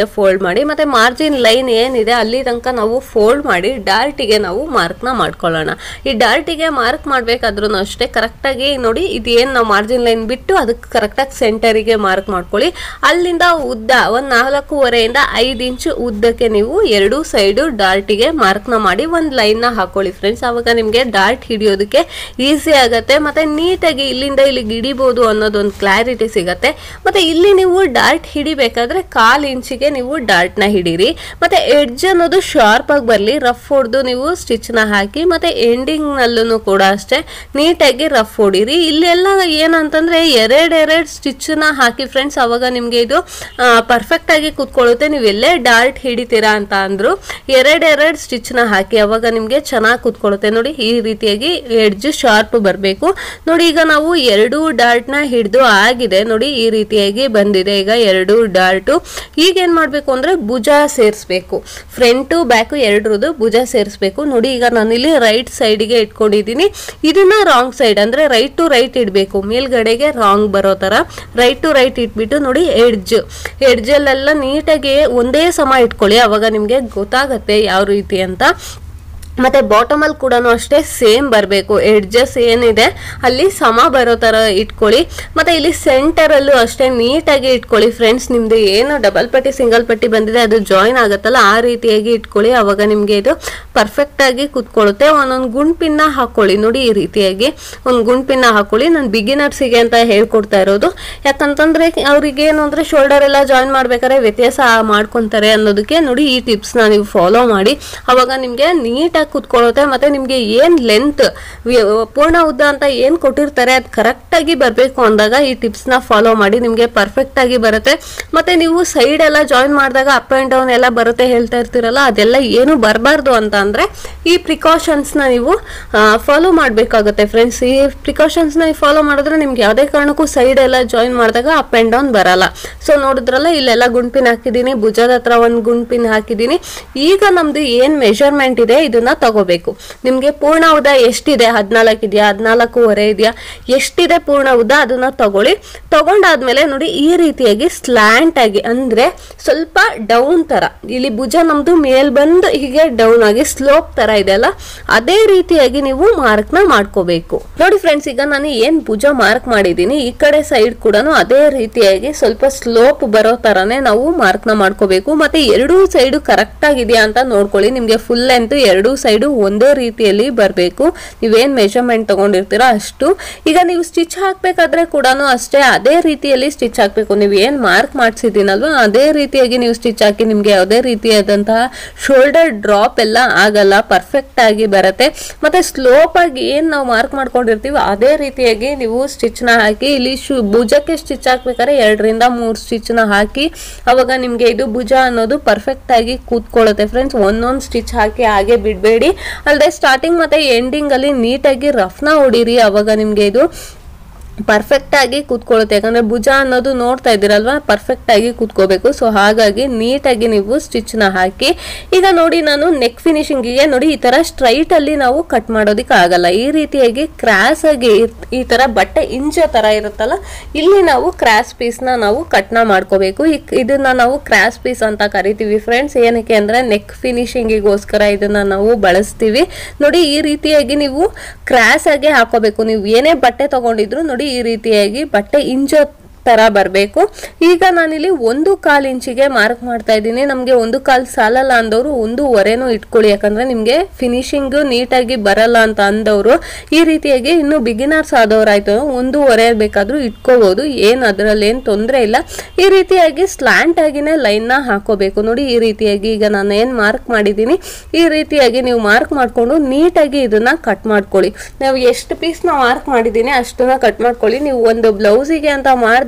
ಫೋಲ್ಡ್ ಮಾಡಿ ಮತ್ತೆ ಮಾರ್ಜಿನ್ ಲೈನ್ ಏನಿದೆ ಅಲ್ಲಿ ತನಕ ನಾವು ಫೋಲ್ಡ್ ಮಾಡಿ ಡಾರ್ಟಿಗೆ ನಾವು ಮಾರ್ಕ್ನ ಮಾಡ್ಕೊಳ್ಳೋಣ ಈ ಡಾರ್ಟಿಗೆ ಮಾರ್ಕ್ ಮಾಡಬೇಕಾದ್ರೂ ಅಷ್ಟೇ ಕರೆಕ್ಟಾಗಿ ನೋಡಿ ಇದು ಏನು ನಾವು ಮಾರ್ಜಿನ್ ಲೈನ್ ಬಿಟ್ಟು ಅದಕ್ಕೆ ಕರೆಕ್ಟಾಗಿ ಸೆಂಟರಿಗೆ ಮಾರ್ಕ್ ಮಾಡ್ಕೊಳ್ಳಿ ಅಲ್ಲಿಂದ ಉದ್ದ ಒಂದು ನಾಲ್ಕೂವರೆಯಿಂದ ಐದು ಇಂಚು ಉದ್ದಕ್ಕೆ ನೀವು ಎರಡೂ ಸೈಡು ಡಾರ್ಟಿಗೆ ಮಾರ್ಕ್ನ ಮಾಡಿ ಒಂದು ಲೈನ್ನ ಹಾಕೊಳ್ಳಿ ಫ್ರೆಂಡ್ಸ್ ಆವಾಗ ನಿಮಗೆ ಡಾರ್ಟ್ ಹಿಡಿಯೋದಕ್ಕೆ ಈಸಿ ಆಗುತ್ತೆ ಮತ್ತೆ ನೀಟಾಗಿ ಇಲ್ಲಿಂದ ಇಲ್ಲಿಗೆ ಹಿಡಿಬೋದು ಅನ್ನೋದೊಂದು ಕ್ಲಾರಿಟಿ ಸಿಗತ್ತೆ ಮತ್ತೆ ಇಲ್ಲಿ ನೀವು ಡಾರ್ಟ್ ಹಿಡಿಬೇಕಾದ್ರೆ ಕಾಲು ಇಂಚಿಗೆ ನೀವು ಡಾರ್ಟ್ನ ಹಿಡೀರಿ ಮತ್ತೆ ಎಡ್ಜ್ ಅನ್ನೋದು ಶಾರ್ಪ್ ಆಗಿ ಬರಲಿ ರಫ್ ಹೊಡೆದು ನೀವು ಸ್ಟಿಚ್ನ ಹಾಕಿ ಮತ್ತೆ ಎಂಡಿಂಗ್ನಲ್ಲೂ ಕೂಡ ಅಷ್ಟೇ ನೀಟಾಗಿ ರಫ್ ಹೊಡೀರಿ ಇಲ್ಲೆಲ್ಲ ಏನಂತಂದ್ರೆ ಎರಡೆರಡು ಸ್ಟಿಚ್ನ ಹಾಕಿ ಫ್ರೆಂಡ್ಸ್ ಅವಾಗ ನಿಮಗೆ ಇದು ಪರ್ಫೆಕ್ಟ್ ಆಗಿ ಕೂತ್ಕೊಳ್ಳುತ್ತೆ ನೀವು ಎಲ್ಲೇ ಡಾರ್ಟ್ ಹಿಡಿತೀರಾ ಅಂತ ಅಂದ್ರು ಎರಡೆರಡು ಸ್ಟಿಚ್ನ ಹಾಕಿ ಅವಾಗ ನಿಮಗೆ ಚೆನ್ನಾಗಿ ಕೂತ್ಕೊಳ್ಳುತ್ತೆ ನೋಡಿ ಈ ರೀತಿಯಾಗಿ ಎಡ್ಜ್ ಶಾರ್ಪ್ ಬರಬೇಕು ನೋಡಿ ಈಗ ನಾವು ಎರಡು ಡಾರ್ಟ್ನ ಹಿಡಿದು ಆಗಿದೆ ನೋಡಿ ಈ ರೀತಿಯಾಗಿ ಬಂದಿದೆ ಈಗ ಎರಡು ಡಾರ್ಟು ಈಗ ಏನ್ ಮಾಡಬೇಕು ಅಂದ್ರೆ ಭುಜ ಸೇರಿಸ್ಬೇಕು ಫ್ರಂಟು ಬ್ಯಾಕು ಎರಡ್ರದ್ದು ಭುಜ ಸೇರಿಸ್ಬೇಕು ನೋಡಿ ಈಗ ನಾನಿಲ್ಲಿ ರೈಟ್ ಸೈಡ್ಗೆ ಇಟ್ಕೊಂಡಿದ್ದೀನಿ ಇದನ್ನ ರಾಂಗ್ ಸೈಡ್ ಅಂದ್ರೆ ರೈಟ್ ಟು ರೈಟ್ ಇಡಬೇಕು ಮೇಲ್ಗಡೆಗೆ ರಾಂಗ್ ಬರೋ ತರ ರೈಟ್ ಟು ರೈಟ್ ಇಟ್ಬಿಟ್ಟು ನೋಡಿ ಎಡ್ಜ್ ಎಡ್ಜಲ್ಲೆಲ್ಲ ನೀಟಾಗಿ ಒಂದೇ ಸಮ ಇಟ್ಕೊಳ್ಳಿ ಅವಾಗ ನಿಮಗೆ ಗೊತ್ತಾಗತ್ತೆ ಯಾವ ರೀತಿ ಅಂತ ಮತ್ತೆ ಬಾಟಮ್ ಅಲ್ಲಿ ಕೂಡ ಅಷ್ಟೇ ಸೇಮ್ ಬರಬೇಕು ಎಡ್ಜಸ್ ಏನಿದೆ ಅಲ್ಲಿ ಸಮ ಬರೋ ತರ ಇಟ್ಕೊಳ್ಳಿ ಮತ್ತೆ ಇಲ್ಲಿ ಸೆಂಟರ್ ಅಲ್ಲೂ ಅಷ್ಟೇ ನೀಟಾಗಿ ಇಟ್ಕೊಳ್ಳಿ ಫ್ರೆಂಡ್ಸ್ ನಿಮ್ದು ಏನು ಡಬಲ್ ಪಟ್ಟಿ ಸಿಂಗಲ್ ಪಟ್ಟಿ ಬಂದಿದೆ ಅದು ಜಾಯಿನ್ ಆಗುತ್ತಲ್ಲ ಆ ರೀತಿಯಾಗಿ ಇಟ್ಕೊಳ್ಳಿ ಅವಾಗ ನಿಮ್ಗೆ ಇದು ಪರ್ಫೆಕ್ಟ್ ಆಗಿ ಕುತ್ಕೊಳ್ಳುತ್ತೆ ಒಂದೊಂದು ಗುಂಡ್ಪಿನ್ನ ಹಾಕೊಳ್ಳಿ ನೋಡಿ ಈ ರೀತಿಯಾಗಿ ಒಂದು ಗುಂಡ್ಪಿನ್ನ ಹಾಕೊಳ್ಳಿ ನಾನು ಬಿಗಿನರ್ಸಿಗೆ ಅಂತ ಹೇಳ್ಕೊಡ್ತಾ ಇರೋದು ಯಾಕಂತಂದ್ರೆ ಅವ್ರಿಗೆ ಏನು ಅಂದ್ರೆ ಶೋಲ್ಡರ್ ಎಲ್ಲ ಜಾಯಿನ್ ಮಾಡ್ಬೇಕಾದ್ರೆ ವ್ಯತ್ಯಾಸ ಮಾಡ್ಕೊಂತಾರೆ ಅನ್ನೋದಕ್ಕೆ ನೋಡಿ ಈ ಟಿಪ್ಸ್ನ ನೀವು ಫಾಲೋ ಮಾಡಿ ಅವಾಗ ನಿಮಗೆ ನೀಟಾಗಿ ಕುತ್ಕೊಳ್ಳುತ್ತೆ ಮತ್ತೆ ನಿಮಗೆ ಏನು ಲೆಂತ್ ಪೂರ್ಣ ಉದ್ದ ಅಂತ ಏನು ಕೊಟ್ಟಿರ್ತಾರೆ ಅದು ಕರೆಕ್ಟಾಗಿ ಬರಬೇಕು ಅಂದಾಗ ಈ ಟಿಪ್ಸ್ನ ಫಾಲೋ ಮಾಡಿ ನಿಮಗೆ ಪರ್ಫೆಕ್ಟ್ ಆಗಿ ಬರುತ್ತೆ ಮತ್ತೆ ನೀವು ಸೈಡ್ ಎಲ್ಲ ಜಾಯಿನ್ ಮಾಡಿದಾಗ ಅಪ್ ಆ್ಯಂಡ್ ಡೌನ್ ಎಲ್ಲ ಬರುತ್ತೆ ಹೇಳ್ತಾ ಇರ್ತೀರಲ್ಲ ಅದೆಲ್ಲ ಏನು ಬರಬಾರ್ದು ಅಂತ ಅಂದರೆ ಈ ಪ್ರಿಕಾಷನ್ಸ್ನ ನೀವು ಫಾಲೋ ಮಾಡಬೇಕಾಗುತ್ತೆ ಫ್ರೆಂಡ್ಸ್ ಈ ಪ್ರಿಕಾಷನ್ಸ್ನ ಫಾಲೋ ಮಾಡಿದ್ರೆ ನಿಮ್ಗೆ ಯಾವುದೇ ಕಾರಣಕ್ಕೂ ಸೈಡ್ ಎಲ್ಲ ಜಾಯಿನ್ ಮಾಡಿದಾಗ ಅಪ್ ಆ್ಯಂಡ್ ಡೌನ್ ಬರಲ್ಲ ಸೊ ನೋಡಿದ್ರಲ್ಲ ಇಲ್ಲೆಲ್ಲ ಗುಂಡ್ಪಿನ್ ಹಾಕಿದ್ದೀನಿ ಭುಜದ ಹತ್ರ ಒಂದು ಗುಂಡ್ಪಿನ್ ಹಾಕಿದ್ದೀನಿ ಈಗ ನಮ್ದು ಏನು ಮೆಷರ್ಮೆಂಟ್ ಇದೆ ಇದನ್ನ ತಗೋಬೇಕು ನಿಮಗೆ ಪೂರ್ಣ ಉದ್ದ ಎಷ್ಟಿದೆ ಹದಿನಾಲ್ಕು ಇದೆಯಾ ಹದಿನಾಲ್ಕೂವರೆ ಇದೆಯಾ ಎಷ್ಟಿದೆ ಪೂರ್ಣ ಉದ್ದ ಅದನ್ನ ತಗೊಳ್ಳಿ ತಗೊಂಡಾದ್ಮೇಲೆ ನೋಡಿ ಈ ರೀತಿಯಾಗಿ ಸ್ಲ್ಯಾಂಟ್ ಆಗಿ ಅಂದ್ರೆ ಸ್ವಲ್ಪ ಡೌನ್ ತರ ಇಲ್ಲಿ ಭುಜ ನಮ್ದು ಮೇಲ್ ಬಂದು ಹೀಗೆ ಡೌನ್ ಆಗಿ ಸ್ಲೋಪ್ ತರ ಇದೆ ಅಲ್ಲ ಅದೇ ರೀತಿಯಾಗಿ ನೀವು ಮಾರ್ಕ್ ನ ಮಾಡ್ಕೋಬೇಕು ನೋಡಿ ಫ್ರೆಂಡ್ಸ್ ಈಗ ನಾನು ಏನ್ ಭುಜ ಮಾರ್ಕ್ ಮಾಡಿದೀನಿ ಈ ಕಡೆ ಸೈಡ್ ಕೂಡ ಅದೇ ರೀತಿಯಾಗಿ ಸ್ವಲ್ಪ ಸ್ಲೋಪ್ ಬರೋ ತರನೇ ನಾವು ಮಾರ್ಕ್ ನ ಮಾಡ್ಕೋಬೇಕು ಮತ್ತೆ ಎರಡೂ ಸೈಡು ಕರೆಕ್ಟ್ ಆಗಿದೆಯಾ ಅಂತ ನೋಡ್ಕೊಳ್ಳಿ ನಿಮ್ಗೆ ಫುಲ್ ಲೆಂತ್ ಎರಡೂ ಸೈಡು ಒಂದೇ ರೀತಿಯಲ್ಲಿ ಬರಬೇಕು ನೀವೇನ್ ಮೆಜರ್ಮೆಂಟ್ ತಗೊಂಡಿರ್ತೀರೋ ಅಷ್ಟು ಈಗ ನೀವು ಸ್ಟಿಚ್ ಹಾಕ್ಬೇಕಾದ್ರೆ ಕೂಡ ಅಷ್ಟೇ ಅದೇ ರೀತಿಯಲ್ಲಿ ಸ್ಟಿಚ್ ಹಾಕ್ಬೇಕು ನೀವು ಏನ್ ಮಾರ್ಕ್ ಮಾಡಿಸಿದ್ದೀನಲ್ವಾ ಅದೇ ರೀತಿಯಾಗಿ ನೀವು ಸ್ಟಿಚ್ ಹಾಕಿ ನಿಮ್ಗೆ ಯಾವುದೇ ರೀತಿಯಾದಂತಹ ಶೋಲ್ಡರ್ ಡ್ರಾಪ್ ಎಲ್ಲ ಆಗಲ್ಲ ಪರ್ಫೆಕ್ಟ್ ಆಗಿ ಬರುತ್ತೆ ಮತ್ತೆ ಸ್ಲೋಪ್ ಆಗಿ ಏನ್ ನಾವು ಮಾರ್ಕ್ ಮಾಡ್ಕೊಂಡಿರ್ತೀವಿ ಅದೇ ರೀತಿಯಾಗಿ ನೀವು ಸ್ಟಿಚ್ ನ ಹಾಕಿ ಇಲ್ಲಿ ಶು ಭುಜಕ್ಕೆ ಸ್ಟಿಚ್ ಹಾಕ್ಬೇಕಾದ್ರೆ ಎರಡರಿಂದ ಮೂರು ಸ್ಟಿಚ್ ನ ಹಾಕಿ ಅವಾಗ ನಿಮ್ಗೆ ಇದು ಭುಜ ಅನ್ನೋದು ಪರ್ಫೆಕ್ಟ್ ಆಗಿ ಕೂತ್ಕೊಳ್ಳುತ್ತೆ ಫ್ರೆಂಡ್ಸ್ ಒಂದೊಂದು ಸ್ಟಿಚ್ ಹಾಕಿ ಹಾಗೆ ಬಿಡಬೇಡಿ ಅಲ್ಲದೆ ಸ್ಟಾರ್ಟಿಂಗ್ ಮತ್ತೆ ಎಂಡಿಂಗ್ ಅಲ್ಲಿ ನೀಟಾಗಿ ರಫ್ನ ಹೊಡೀರಿ ಅವಾಗ ನಿಮ್ಗೆ ಇದು ಪರ್ಫೆಕ್ಟ್ ಆಗಿ ಕೂತ್ಕೊಳ್ಳುತ್ತೆ ಯಾಕಂದ್ರೆ ಭುಜ ಅನ್ನೋದು ನೋಡ್ತಾ ಇದ್ದೀರಲ್ವಾ ಪರ್ಫೆಕ್ಟ್ ಆಗಿ ಕೂತ್ಕೋಬೇಕು ಸೊ ಹಾಗಾಗಿ ನೀಟಾಗಿ ನೀವು ಸ್ಟಿಚ್ ನ ಹಾಕಿ ಈಗ ನೋಡಿ ನಾನು ನೆಕ್ ಫಿನಿಶಿಂಗಿಗೆ ನೋಡಿ ಈ ತರ ಸ್ಟ್ರೈಟ್ ಅಲ್ಲಿ ನಾವು ಕಟ್ ಮಾಡೋದಿಕ್ಕೆ ಆಗಲ್ಲ ಈ ರೀತಿಯಾಗಿ ಕ್ರಾಸ್ ಆಗಿ ಇರ್- ಈ ತರ ಬಟ್ಟೆ ಇಂಚೋ ತರ ಇರುತ್ತಲ್ಲ ಇಲ್ಲಿ ನಾವು ಕ್ರಾಸ್ ಪೀಸ್ ನ ನಾವು ಕಟ್ನ ಮಾಡ್ಕೋಬೇಕು ಈ- ಇದನ್ನ ನಾವು ಕ್ರಾಸ್ ಪೀಸ್ ಅಂತ ಕರಿತೀವಿ ಫ್ರೆಂಡ್ಸ್ ಏನಕ್ಕೆ ಅಂದ್ರೆ ನೆಕ್ ಫಿನಿಶಿಂಗಿಗೋಸ್ಕರ ಇದನ್ನ ನಾವು ಬಳಸ್ತೀವಿ ನೋಡಿ ಈ ರೀತಿಯಾಗಿ ನೀವು ಕ್ರಾಸ್ ಆಗಿ ಹಾಕೋಬೇಕು ನೀವು ಏನೇ ಬಟ್ಟೆ ತಗೊಂಡಿದ್ರು ನೋಡಿ ಈ ರೀತಿಯಾಗಿ ಬಟ್ಟೆ ಇಂಚೋ ತರ ಬರಬೇಕು ಈಗ ನಾನಿಲ್ಲಿ ಒಂದು ಕಾಲು ಇಂಚಿಗೆ ಮಾರ್ಕ್ ಮಾಡ್ತಾ ಇದ್ದೀನಿ ನಮಗೆ ಒಂದು ಕಾಲು ಸಾಲಲ್ಲ ಅಂದವರು ಒಂದೂವರೆನೂ ಇಟ್ಕೊಳ್ಳಿ ಯಾಕಂದ್ರೆ ನಿಮಗೆ ಫಿನಿಶಿಂಗ್ ನೀಟಾಗಿ ಬರಲ್ಲ ಅಂತ ಅಂದವರು ಈ ರೀತಿಯಾಗಿ ಇನ್ನು ಬಿಗಿನರ್ಸ್ ಆದವರಾಯ್ತು ಒಂದೂವರೆ ಬೇಕಾದ್ರೂ ಇಟ್ಕೋಬಹುದು ಏನು ಅದರಲ್ಲಿ ಏನು ತೊಂದರೆ ಇಲ್ಲ ಈ ರೀತಿಯಾಗಿ ಸ್ಲ್ಯಾಂಟ್ ಆಗಿನೇ ಲೈನ್ನ ಹಾಕೋಬೇಕು ನೋಡಿ ಈ ರೀತಿಯಾಗಿ ಈಗ ನಾನು ಏನು ಮಾರ್ಕ್ ಮಾಡಿದ್ದೀನಿ ಈ ರೀತಿಯಾಗಿ ನೀವು ಮಾರ್ಕ್ ಮಾಡಿಕೊಂಡು ನೀಟಾಗಿ ಇದನ್ನ ಕಟ್ ಮಾಡ್ಕೊಳ್ಳಿ ನಾವು ಎಷ್ಟು ಪೀಸ್ ನಾವು ಮಾರ್ಕ್ ಮಾಡಿದ್ದೀನಿ ಅಷ್ಟನ್ನ ಕಟ್ ಮಾಡ್ಕೊಳ್ಳಿ ನೀವು ಒಂದು ಬ್ಲೌಸಿಗೆ ಅಂತ ಮಾಡಿದಾಗ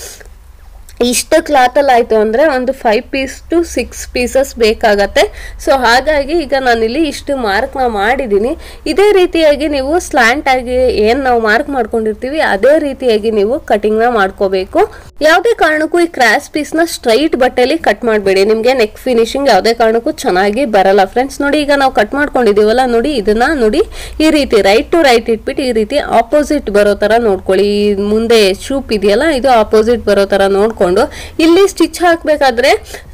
ಇಷ್ಟು ಕ್ಲಾತಲ್ಲಿ ಆಯಿತು ಅಂದರೆ ಒಂದು five piece to six pieces ಬೇಕಾಗತ್ತೆ ಸೊ ಹಾಗಾಗಿ ಈಗ ನಾನಿಲ್ಲಿ ಇಷ್ಟು ಮಾರ್ಕ್ನ ಮಾಡಿದ್ದೀನಿ ಇದೇ ರೀತಿಯಾಗಿ ನೀವು ಸ್ಲ್ಯಾಂಟ್ ಆಗಿ ಏನು ನಾವು ಮಾರ್ಕ್ ಮಾಡ್ಕೊಂಡಿರ್ತೀವಿ ಅದೇ ರೀತಿಯಾಗಿ ನೀವು ಕಟಿಂಗ್ನ ಮಾಡ್ಕೋಬೇಕು ಯಾವುದೇ ಕಾರಣಕ್ಕೂ ಈ ಕ್ರಾಸ್ ಪೀಸ್ ನ ಸ್ಟ್ರೈಟ್ ಬಟ್ಟೆಲಿ ಕಟ್ ಮಾಡಬೇಡಿ ನಿಮ್ಗೆ ನೆಕ್ ಫಿನಿಶಿಂಗ್ ಯಾವುದೇ ಕಾರಣಕ್ಕೂ ಚೆನ್ನಾಗಿ ಬರಲ್ಲ ಫ್ರೆಂಡ್ಸ್ ನೋಡಿ ಈಗ ನಾವು ಕಟ್ ಮಾಡ್ಕೊಂಡಿದೀವಲ್ಲ ನೋಡಿ ಇದನ್ನ ನೋಡಿ ಈ ರೀತಿ ರೈಟ್ ಟು ರೈಟ್ ಇಟ್ಬಿಟ್ಟು ಈ ರೀತಿ ಆಪೋಸಿಟ್ ಬರೋ ತರ ನೋಡ್ಕೊಳ್ಳಿ ಈ ಮುಂದೆ ಶೂಪ್ ಇದೆಯಲ್ಲ ಇದು ಆಪೋಸಿಟ್ ಬರೋ ತರ ನೋಡ್ಕೊಂಡು ಇಲ್ಲಿ ಸ್ಟಿಚ್ ಹಾಕ್ಬೇಕಾದ್ರೆ